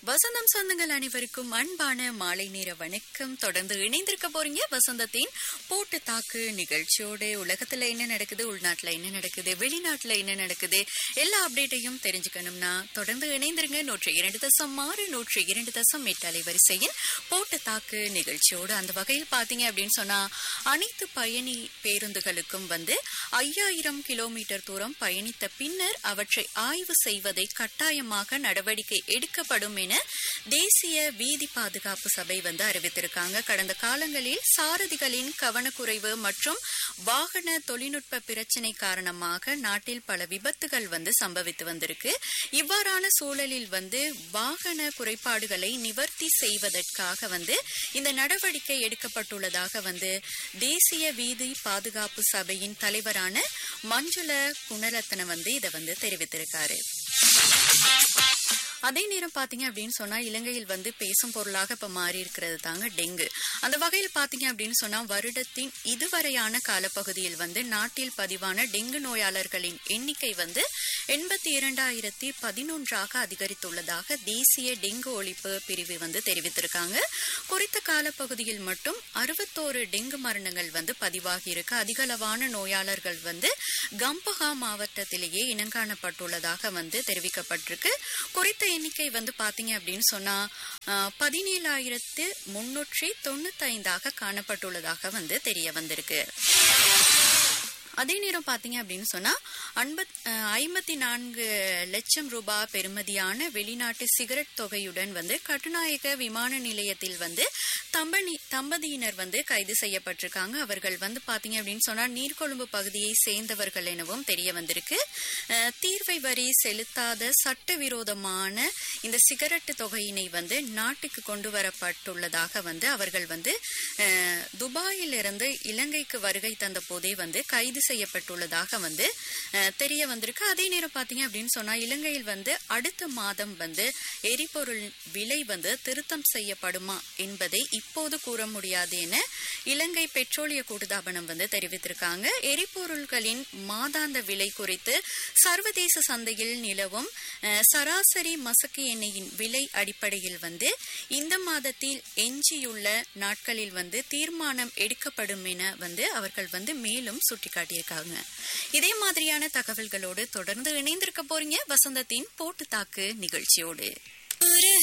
வசந்தம் சொந்தங்கள் அனைவருக்கும் அன்பான மாலை நேர வணக்கம் தொடர்ந்து இணைந்திருக்க போறீங்க வசந்தத்தின் போட்டு தாக்கு நிகழ்ச்சியோட உலகத்துல என்ன நடக்குது உள்நாட்டுல என்ன நடக்குது வெளிநாட்டுல என்ன நடக்குது எல்லா அப்டேட்டையும் தெரிஞ்சுக்கணும்னா தொடர்ந்து இணைந்திருங்க நூற்றி இரண்டு தசம் ஆறு நூற்றி இரண்டு தசம் எட்டு அலைவரிசையின் போட்டு தாக்கு நிகழ்ச்சியோடு அந்த வகையில் பாத்தீங்க அப்படின்னு சொன்னா அனைத்து பயணி பேருந்துகளுக்கும் வந்து ஐயாயிரம் கிலோமீட்டர் தூரம் பயணித்த பின்னர் அவற்றை ஆய்வு செய்வதை கட்டாயமாக நடவடிக்கை எடுக்கப்படும் என தேசிய வீதி பாதுகாப்பு சபை வந்து அறிவித்திருக்காங்க கடந்த காலங்களில் சாரதிகளின் கவனக்குறைவு மற்றும் வாகன தொழில்நுட்ப பிரச்சினை காரணமாக நாட்டில் பல விபத்துகள் வந்து சம்பவித்து வந்திருக்கு இவ்வாறான சூழலில் வந்து வாகன குறைபாடுகளை நிவர்த்தி செய்வதற்காக வந்து இந்த நடவடிக்கை எடுக்கப்பட்டுள்ளதாக வந்து தேசிய வீதி பாதுகாப்பு சபையின் தலைவரான மஞ்சுள குணரத்ன வந்து இதை வந்து தெரிவித்திருக்காரு அதே நேரம் பாத்தீங்க அப்படின்னு சொன்னா இலங்கையில் வந்து பேசும் பொருளாக இப்ப மாறி இருக்கிறது தாங்க டெங்கு அந்த வகையில் பாத்தீங்க அப்படின்னு சொன்னா வருடத்தின் இதுவரையான காலப்பகுதியில் வந்து நாட்டில் பதிவான டெங்கு நோயாளர்களின் எண்ணிக்கை வந்து எண்பத்தி இரண்டாயிரத்தி பதினொன்றாக அதிகரித்துள்ளதாக தேசிய டெங்கு ஒழிப்பு பிரிவு வந்து தெரிவித்திருக்காங்க குறித்த காலப்பகுதியில் மட்டும் அறுபத்தோரு டெங்கு மரணங்கள் வந்து பதிவாகி இருக்கு அதிகளவான நோயாளர்கள் வந்து கம்பஹா மாவட்டத்திலேயே இனங்காணப்பட்டுள்ளதாக வந்து தெரிவிக்கப்பட்டிருக்கு குறித்த எண்ணிக்கை வந்து பாத்தீங்க அப்படின்னு சொன்னா பதினேழாயிரத்து முன்னூற்றி தொண்ணூத்தி ஐந்தாக காணப்பட்டுள்ளதாக வந்து தெரிய வந்திருக்கு அதே நேரம் பாத்தீங்க அப்படின்னு சொன்னா அன்பத் ஐம்பத்தி நான்கு லட்சம் ரூபாய் பெறுமதியான வெளிநாட்டு சிகரெட் தொகையுடன் வந்து கட்டுநாயக்க விமான நிலையத்தில் வந்து தம்பனி தம்பதியினர் வந்து கைது செய்யப்பட்டிருக்காங்க அவர்கள் வந்து பாத்தீங்க அப்படின்னு சொன்னா நீர்கொழும்பு பகுதியை சேர்ந்தவர்கள் எனவும் தெரிய வந்திருக்கு தீர்வை வரி செலுத்தாத சட்டவிரோதமான இந்த சிகரெட் தொகையினை வந்து நாட்டுக்கு கொண்டு வரப்பட்டுள்ளதாக வந்து அவர்கள் வந்து துபாயிலிருந்து இலங்கைக்கு வருகை தந்த போதே வந்து கைது செய்யப்பட்டுள்ளதாக வந்து தெரிய வந்திருக்கு அதே நேரம் பாத்தீங்க அப்படின்னு சொன்னா இலங்கையில் வந்து அடுத்த மாதம் வந்து எரிபொருள் விலை வந்து திருத்தம் செய்யப்படுமா என்பதை இப்போது கூற முடியாது என இலங்கை பெட்ரோலிய கூட்டுத்தாபனம் வந்து தெரிவித்திருக்காங்க எரிபொருள்களின் மாதாந்த விலை குறித்து சர்வதேச சந்தையில் நிலவும் சராசரி மசக்கு எண்ணெயின் விலை அடிப்படையில் வந்து இந்த மாதத்தில் எஞ்சியுள்ள நாட்களில் வந்து தீர்மானம் எடுக்கப்படும் என வந்து அவர்கள் வந்து மேலும் சுட்டிக்காட்டியிருக்காங்க இதே மாதிரியான தகவல்களோடு தொடர்ந்து இணைந்திருக்க போறீங்க வசந்தத்தின் போட்டு தாக்கு நிகழ்ச்சியோடு